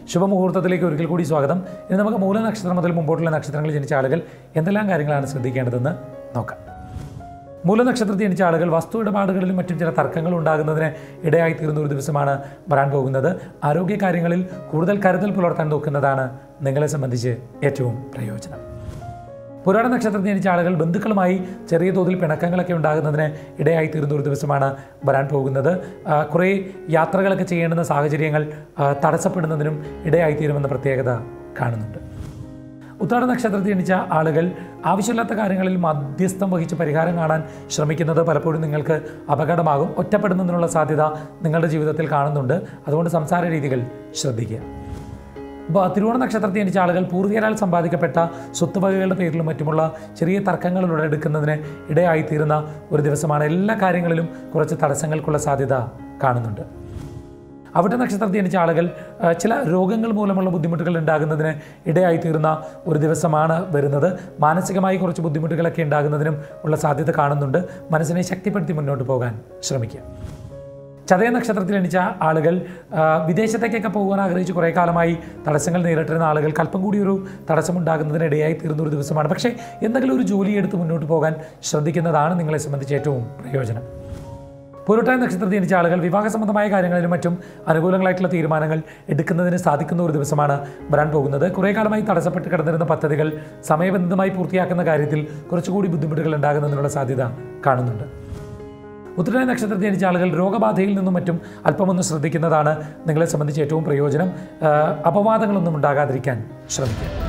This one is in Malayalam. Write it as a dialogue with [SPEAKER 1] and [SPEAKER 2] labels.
[SPEAKER 1] ശുഭമുഹൂർത്തത്തിലേക്ക് ഒരിക്കൽ കൂടി സ്വാഗതം ഇനി നമുക്ക് മൂലനക്ഷത്രം മുതൽ മുമ്പോട്ടുള്ള നക്ഷത്രങ്ങളിൽ ജനിച്ച ആളുകൾ എന്തെല്ലാം കാര്യങ്ങളാണ് ശ്രദ്ധിക്കേണ്ടതെന്ന് നോക്കാം മൂലനക്ഷത്രത്തിൽ ജനിച്ച ആളുകൾ വസ്തു ഇടപാടുകളിലും മറ്റും ചില തർക്കങ്ങൾ ഉണ്ടാകുന്നതിന് ഇടയായി തീരുന്ന ഒരു ദിവസമാണ് വരാൻ പോകുന്നത് ആരോഗ്യകാര്യങ്ങളിൽ കൂടുതൽ കരുതൽ പുലർത്താൻ നോക്കുന്നതാണ് നിങ്ങളെ സംബന്ധിച്ച് ഏറ്റവും പ്രയോജനം പുരാണ നക്ഷത്രത്തിൽ ജനിച്ച ആളുകൾ ബന്ധുക്കളുമായി ചെറിയ തോതിൽ പിണക്കങ്ങളൊക്കെ ഉണ്ടാകുന്നതിന് ഇടയായി തീരുന്ന ഒരു ദിവസമാണ് വരാൻ പോകുന്നത് ആ, കുറേ യാത്രകളൊക്കെ ചെയ്യേണ്ടുന്ന സാഹചര്യങ്ങൾ ആ, തടസ്സപ്പെടുന്നതിനും ഇടയായി തീരുമെന്ന പ്രത്യേകത കാണുന്നുണ്ട് ഉത്രാട നക്ഷത്രത്തിൽ ജനിച്ച ആളുകൾ ആവശ്യമില്ലാത്ത കാര്യങ്ങളിൽ മധ്യസ്ഥം വഹിച്ച് പരിഹാരം കാണാൻ ശ്രമിക്കുന്നത് പലപ്പോഴും നിങ്ങൾക്ക് അപകടമാകും ഒറ്റപ്പെടുന്നതിനുള്ള സാധ്യത നിങ്ങളുടെ ജീവിതത്തിൽ കാണുന്നുണ്ട് അതുകൊണ്ട് സംസാര രീതികൾ ശ്രദ്ധിക്കുക അപ്പോൾ തിരുവോണ നക്ഷത്രത്തിൽ ജനിച്ച ആളുകൾ പൂർവികരാൽ സമ്പാദിക്കപ്പെട്ട സ്വത്തുവകകളുടെ പേരിലും മറ്റുമുള്ള ചെറിയ തർക്കങ്ങൾ ഉടലെടുക്കുന്നതിന് ഇടയായിത്തീരുന്ന ഒരു ദിവസമാണ് എല്ലാ കാര്യങ്ങളിലും കുറച്ച് തടസ്സങ്ങൾക്കുള്ള സാധ്യത കാണുന്നുണ്ട് അവിടെ നക്ഷത്രത്തിൽ ജനിച്ച ആളുകൾ ആ, ചില രോഗങ്ങൾ മൂലമുള്ള ബുദ്ധിമുട്ടുകൾ ഉണ്ടാകുന്നതിന് ഇടയായിത്തീരുന്ന ഒരു ദിവസമാണ് വരുന്നത് മാനസികമായി കുറച്ച് ബുദ്ധിമുട്ടുകളൊക്കെ ഉണ്ടാകുന്നതിനും ഉള്ള സാധ്യത കാണുന്നുണ്ട് മനസ്സിനെ ശക്തിപ്പെടുത്തി മുന്നോട്ട് പോകാൻ ശ്രമിക്കുക ചതയ നക്ഷത്രത്തിൽ എണിച്ച ആളുകൾ ആ, വിദേശത്തേക്കൊക്കെ പോകാൻ ആഗ്രഹിച്ച് കുറേ കാലമായി തടസ്സങ്ങൾ നേരിട്ടിരുന്ന ആളുകൾ അല്പം കൂടി ഒരു തടസ്സമുണ്ടാകുന്നതിന് ഇടയായി തീർന്ന ഒരു ദിവസമാണ് പക്ഷേ എന്തെങ്കിലും ഒരു ജോലി എടുത്ത് മുന്നോട്ട് പോകാൻ ശ്രദ്ധിക്കുന്നതാണ് നിങ്ങളെ സംബന്ധിച്ച് ഏറ്റവും പ്രയോജനം പൂരുട്ടായ നക്ഷത്രത്തിൽ ജനിച്ച ആളുകൾ വിവാഹ സംബന്ധമായ കാര്യങ്ങളിലും മറ്റും അനുകൂലങ്ങളായിട്ടുള്ള തീരുമാനങ്ങൾ എടുക്കുന്നതിന് സാധിക്കുന്ന ഒരു ദിവസമാണ് വരാൻ പോകുന്നത് കുറേ കാലമായി തടസ്സപ്പെട്ട് കിടന്നിരുന്ന പദ്ധതികൾ സമയബന്ധിതമായി പൂർത്തിയാക്കുന്ന കാര്യത്തിൽ കുറച്ചുകൂടി ബുദ്ധിമുട്ടുകൾ ഉണ്ടാകുന്നതിനുള്ള സാധ്യത കാണുന്നുണ്ട് ഉത്തരായ നക്ഷത്രത്തിൽ ജനിച്ച ആളുകൾ രോഗബാധയിൽ നിന്നും മറ്റും അല്പമൊന്ന് ശ്രദ്ധിക്കുന്നതാണ് നിങ്ങളെ സംബന്ധിച്ച് ഏറ്റവും പ്രയോജനം ആ, അപവാദങ്ങളൊന്നും ഉണ്ടാകാതിരിക്കാൻ ശ്രമിക്കുക